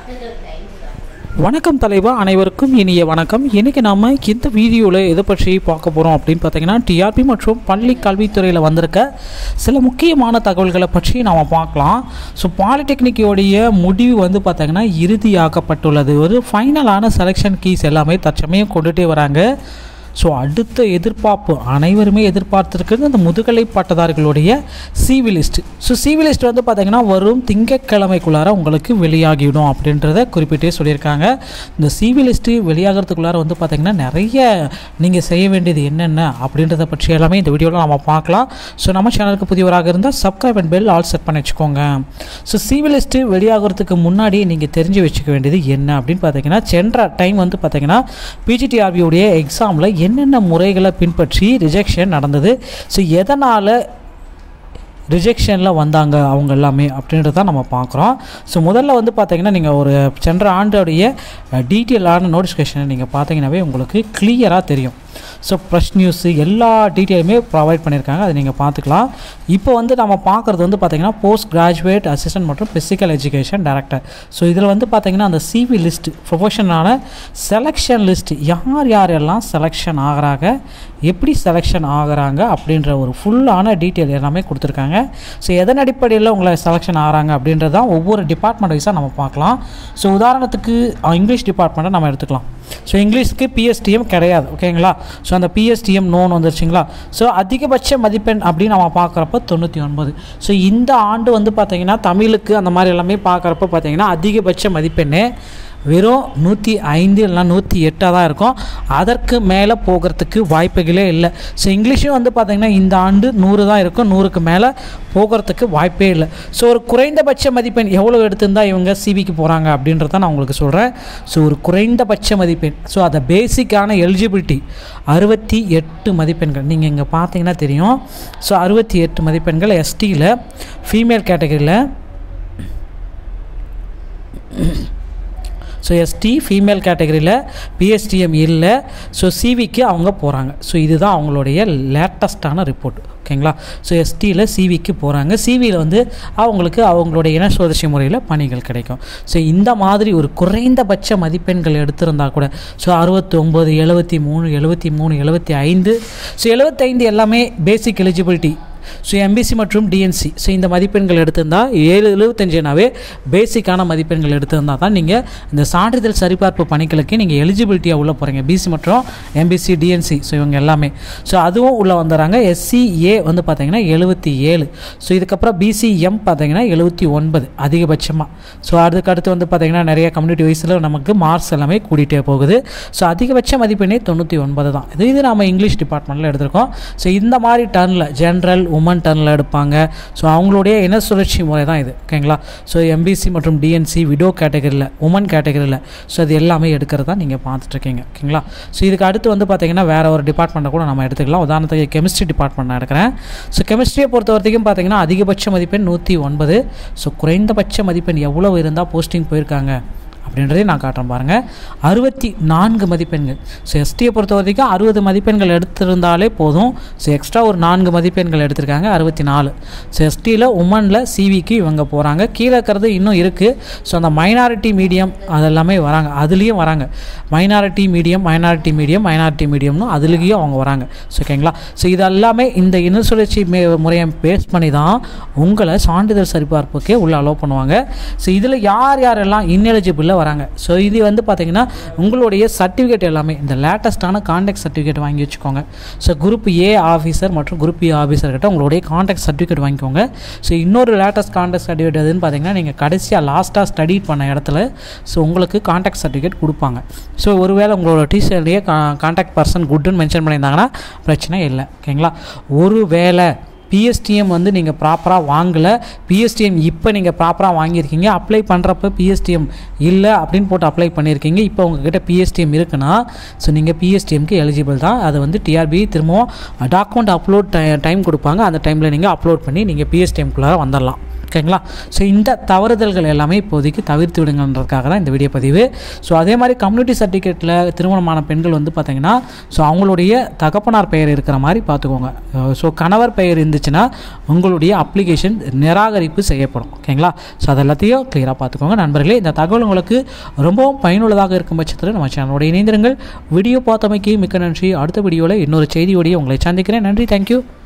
வணக்கம் தலைவா அனைவருக்கும் இனிய வணக்கம் இன்றைக்கி நாம் இந்த வீடியோவில் எதை பற்றி பார்க்க போகிறோம் அப்படின்னு பார்த்தீங்கன்னா டிஆர்பி மற்றும் பள்ளி கல்வித்துறையில் வந்திருக்க சில முக்கியமான தகவல்களை பற்றி நாம் பார்க்கலாம் ஸோ பாலிடெக்னிக்கோடைய முடிவு வந்து பார்த்திங்கன்னா இறுதியாக்கப்பட்டுள்ளது ஒரு ஃபைனலான செலெக்ஷன் கீஸ் எல்லாமே தற்சமயம் கொண்டுட்டே வராங்க ஸோ அடுத்த எதிர்பார்ப்பு அனைவருமே எதிர்பார்த்துருக்கிறது அந்த முதுகலை பட்டதாரிகளுடைய CV list so CV list வந்து பார்த்திங்கன்னா வரும் திங்கட்கிழமைக்குள்ளார உங்களுக்கு வெளியாகிடும் அப்படின்றத குறிப்பிட்டே சொல்லியிருக்காங்க இந்த சிவி லிஸ்ட்டு வெளியாகிறதுக்குள்ளார வந்து பார்த்திங்கன்னா நிறைய நீங்கள் செய்ய வேண்டியது என்னென்ன அப்படின்றத பற்றி எல்லாமே இந்த வீடியோவில் நம்ம பார்க்கலாம் ஸோ நம்ம சேனலுக்கு புதியவராக இருந்தால் subscribe and bell all set பண்ணி வச்சுக்கோங்க ஸோ சிவி லிஸ்ட்டு வெளியாகிறதுக்கு முன்னாடி நீங்கள் தெரிஞ்சு வச்சுக்க வேண்டியது என்ன அப்படின்னு பார்த்தீங்கன்னா சென்ற டைம் வந்து பார்த்தீங்கன்னா பிஜிடிஆர்பியுடைய எக்ஸாமில் என்னென்ன முறைகளை பின்பற்றி ரிஜெக்ஷன் நடந்தது ஸோ எதனால் ரிஜெக்ஷனில் வந்தாங்க அவங்க எல்லாமே அப்படின்றத நம்ம பார்க்குறோம் ஸோ முதல்ல வந்து பார்த்தீங்கன்னா நீங்கள் ஒரு சென்ற ஆண்டோடைய டீட்டெயிலான நோட்டிஃபிகேஷனை நீங்கள் பார்த்தீங்கன்னாவே உங்களுக்கு கிளியராக தெரியும் ஸோ ப்ரெஷ் நியூஸு எல்லா டீட்டெயிலுமே ப்ரொவைட் பண்ணியிருக்காங்க அதை நீங்கள் பார்த்துக்கலாம் இப்போ வந்து நம்ம பார்க்குறது வந்து பார்த்திங்கன்னா போஸ்ட் கிராஜுவேட் அசிஸ்டன்ட் மற்றும் ஃபிசிக்கல் எஜுகேஷன் டைரக்டர் ஸோ இதில் வந்து பார்த்திங்கன்னா அந்த சிவி லிஸ்ட் ப்ரொஃபஷனான செலெக்ஷன் லிஸ்ட் யார் யாரெல்லாம் செலெக்ஷன் ஆகிறாங்க எப்படி செலெக்ஷன் ஆகுறாங்க அப்படின்ற ஒரு ஃபுல்லான டீட்டெயில் எல்லாமே கொடுத்துருக்காங்க ஸோ எதன் அடிப்படையில் உங்களை செலெக்ஷன் ஆகிறாங்க அப்படின்றது தான் ஒவ்வொரு டிபார்ட்மெண்ட் வைஸாக நம்ம பார்க்கலாம் ஸோ உதாரணத்துக்கு அஹ், இங்கிலீஷ் டிபார்ட்மெண்ட்டை நம்ம எடுத்துக்கலாம் ஸோ இங்கிலீஷ்க்கு பிஎஸ்டிஎம் கிடையாது ஓகேங்களா ஸோ அந்த பிஎஸ்டிஎம் நோன் வந்துருச்சுங்களா ஸோ அதிகபட்ச மதிப்பெண் அப்படின்னு நம்ம பார்க்குறப்ப தொண்ணூற்றி ஒன்பது ஸோ இந்த ஆண்டு வந்து பார்த்தீங்கன்னா தமிழுக்கு அந்த மாதிரி எல்லாமே பார்க்குறப்ப பார்த்தீங்கன்னா அதிகபட்ச மதிப்பெண்ணு வெறும் நூற்றி ஐந்து இல்லைனா நூற்றி எட்டாக தான் இருக்கும் அதற்கு மேலே போகிறதுக்கு வாய்ப்புகளே இல்லை ஸோ இங்கிலீஷும் வந்து பார்த்திங்கன்னா இந்த ஆண்டு நூறு தான் இருக்கும் நூறுக்கு மேலே போகிறதுக்கு வாய்ப்பே இல்லை ஸோ ஒரு குறைந்தபட்ச மதிப்பெண் எவ்வளோ எடுத்திருந்தால் இவங்க சிவிக்கு போகிறாங்க அப்படின்றத நான் உங்களுக்கு சொல்கிறேன் ஸோ ஒரு குறைந்தபட்ச மதிப்பெண் ஸோ அதை பேசிக்கான எலிஜிபிலிட்டி அறுபத்தி எட்டு மதிப்பெண்கள் நீங்கள் இங்கே பார்த்தீங்கன்னா தெரியும் ஸோ அறுபத்தி எட்டு மதிப்பெண்கள் எஸ்டியில் ஃபீமேல் கேட்டகரியில் ஸோ எஸ்டி ஃபீமேல் கேட்டகரியில் பிஎஸ்டிஎம் இல்லை ஸோ சிவிக்கு அவங்க போகிறாங்க ஸோ இதுதான் அவங்களுடைய லேட்டஸ்ட்டான ரிப்போர்ட் ஓகேங்களா ஸோ எஸ்டியில் சிவிக்கு போகிறாங்க சிவியில் வந்து அவங்களுக்கு அவங்களுடைய இன சுழற்சி முறையில் பணிகள் கிடைக்கும் ஸோ இந்த மாதிரி ஒரு குறைந்தபட்ச மதிப்பெண்கள் எடுத்திருந்தா கூட ஸோ அறுபத்தி ஒம்பது எழுபத்தி மூணு எழுபத்தி மூணு எழுபத்தி ஐந்து ஸோ எழுபத்தைந்து எல்லாமே பேசிக் எலிஜிபிலிட்டி ஸோ எம்பிசி மற்றும் டிஎன்சி ஸோ இந்த மதிப்பெண்கள் எடுத்திருந்தால் ஏழு எழுபத்தஞ்சுனாவே பேசிக்கான மதிப்பெண்கள் எடுத்திருந்தால் தான் நீங்கள் இந்த சான்றிதழ் சரிபார்ப்பு பணிகளுக்கு நீங்கள் எலிஜிபிலிட்டியாக உள்ளே போகிறீங்க பிசி மற்றும் எம்பிசி டிஎன்சி ஸோ இவங்க எல்லாமே ஸோ அதுவும் உள்ளே வந்துடுறாங்க எஸ்சிஏ வந்து பார்த்தீங்கன்னா எழுபத்தி ஏழு ஸோ இதுக்கப்புறம் பிசிஎம் பார்த்தீங்கன்னா எழுபத்தி ஒன்பது அதிகபட்சமாக ஸோ அதுக்கு அடுத்து வந்து பார்த்தீங்கன்னா நிறைய கம்யூனிட்டி வைஸில் நமக்கு மார்க்ஸ் எல்லாமே கூட்டிகிட்டே போகுது ஸோ அதிகபட்ச மதிப்பெண்ணே தொண்ணூற்றி ஒன்பது தான் இது இது நம்ம இங்கிலீஷ் டிபார்ட்மெண்ட்டில் எடுத்திருக்கோம் ஸோ இந்த மாதிரி டர்னில் ஜென்ரல் உமன் டர்னில் எடுப்பாங்க ஸோ அவங்களுடைய இன சுழற்சி முறை தான் இது ஓகேங்களா ஸோ எம்பிசி மற்றும் டிஎன்சி விடோ கேட்டகரியில் உமன் கேட்டகரியில் ஸோ அது எல்லாமே எடுக்கிறதா நீங்கள் பார்த்துட்ருக்கீங்க ஓகேங்களா ஸோ இதுக்கு அடுத்து வந்து பார்த்தீங்கன்னா வேறு ஒரு டிபார்ட்மெண்ட்டை கூட நம்ம எடுத்துக்கலாம் உதாரணத்துக்கு கெமிஸ்ட்ரி டிபார்ட்மெண்ட் நான் எடுக்கிறேன் ஸோ கெமிஸ்ட்ரியை பொறுத்த வரைக்கும் பார்த்தீங்கன்னா அதிகபட்ச மதிப்பெண் நூற்றி ஒன்பது ஸோ குறைந்தபட்ச மதிப்பெண் எவ்வளவு இருந்தால் போஸ்டிங் போயிருக்காங்க அப்படின்றதையும் நான் காட்டுறேன் பாருங்கள் அறுபத்தி நான்கு மதிப்பெண்கள் ஸோ எஸ்டியை பொறுத்த வரைக்கும் அறுபது மதிப்பெண்கள் எடுத்திருந்தாலே போதும் ஸோ எக்ஸ்ட்ரா ஒரு நான்கு மதிப்பெண்கள் எடுத்திருக்காங்க அறுபத்தி நாலு ஸோ எஸ்டியில் உமனில் சிவிக்கு இவங்க போகிறாங்க கீழே இருக்கிறது இன்னும் இருக்குது ஸோ அந்த மைனாரிட்டி மீடியம் அதெல்லாமே வராங்க அதுலேயும் வராங்க minority medium minority medium minority மீடியம்னு அதுலேயும் அவங்க வராங்க ஸோ ஓகேங்களா ஸோ இது எல்லாமே இந்த இன சுழற்சி மே முறையை பேஸ் பண்ணி தான் உங்களை சான்றிதழ் சரிபார்ப்புக்கே உள்ளே அலோவ் பண்ணுவாங்க ஸோ இதில் யார் யாரெல்லாம் இன்எலிஜிபிளில் வராங்க ஸோ இது வந்து பார்த்தீங்கன்னா உங்களுடைய சர்டிஃபிகேட் எல்லாமே இந்த லேட்டஸ்ட்டான கான்டாக்ட் சர்டிஃபிகேட் வாங்கி வச்சுக்கோங்க ஸோ குரூப் ஏ ஆஃபீஸர் மற்றும் குரூப் பி ஆஃபீஸர் கிட்ட உங்களுடைய கான்டாக்ட் சர்டிஃபிகேட் வாங்கிக்கோங்க ஸோ இன்னொரு லேட்டஸ்ட் கான்டாக்ட் சர்டிஃபிகேட் எதுன்னு பார்த்தீங்கன்னா நீங்கள் கடைசியாக லாஸ்ட்டாக ஸ்டடி பண்ண இடத்துல ஸோ உங்களுக்கு கான்டாக்ட் சர்டிஃபிகேட் கொடுப்பாங்க ஸோ ஒருவேளை உங்களோட டீச்சர்லேயே கான்டாக்ட் பர்சன் குட்னு மென்ஷன் பண்ணியிருந்தாங்கன்னா பிரச்சனை இல்லை ஓகேங்களா ஒரு வேளை பிஎஸ்டிஎம் வந்து நீங்கள் ப்ராப்பராக வாங்கலை பிஎஸ்டிஎம் இப்போ நீங்கள் ப்ராப்பராக வாங்கியிருக்கீங்க அப்ளை பண்ணுறப்ப பிஎஸ்டிஎம் இல்லை அப்படின்னு போட்டு அப்ளை பண்ணியிருக்கீங்க இப்போ உங்ககிட்ட பிஎஸ்டிஎம் இருக்குன்னா ஸோ நீங்கள் பிஎஸ்டிஎம்க்கு எலிஜிபிள் தான் அதை வந்து டிஆர்பி திரும்பவும் டாக்குமெண்ட் அப்லோட் டைம் கொடுப்பாங்க அந்த டைமில் நீங்கள் அப்லோட் பண்ணி நீங்கள் பிஎஸ்டிஎம்குள்ளார வந்துடலாம் ஓகேங்களா ஸோ இந்த தவறுதல்கள் எல்லாமே இப்போதைக்கு தவிர்த்து விடுங்கன்றதுக்காக தான் இந்த வீடியோ பதிவு ஸோ அதே மாதிரி கம்யூனிட்டி சர்டிஃபிகேட்டில் திருமணமான பெண்கள் வந்து பார்த்திங்கன்னா ஸோ அவங்களுடைய தகப்பனார் பெயர் இருக்கிற மாதிரி பார்த்துக்கோங்க ஸோ கணவர் பெயர் இருந்துச்சுன்னா உங்களுடைய அப்ளிகேஷன் நிராகரிப்பு செய்யப்படும் ஓகேங்களா ஸோ அது எல்லாத்தையும் கிளியராக பார்த்துக்கோங்க நண்பர்களே இந்த தகவல் உங்களுக்கு ரொம்பவும் பயனுள்ளதாக இருக்கும் பட்சத்தில் நம்ம சேனலோட இணைந்திருங்கள் வீடியோ பார்த்தமைக்கு மிக்க நன்றி அடுத்த வீடியோவில் இன்னொரு செய்தியோடைய உங்களை சந்திக்கிறேன் நன்றி தேங்க்யூ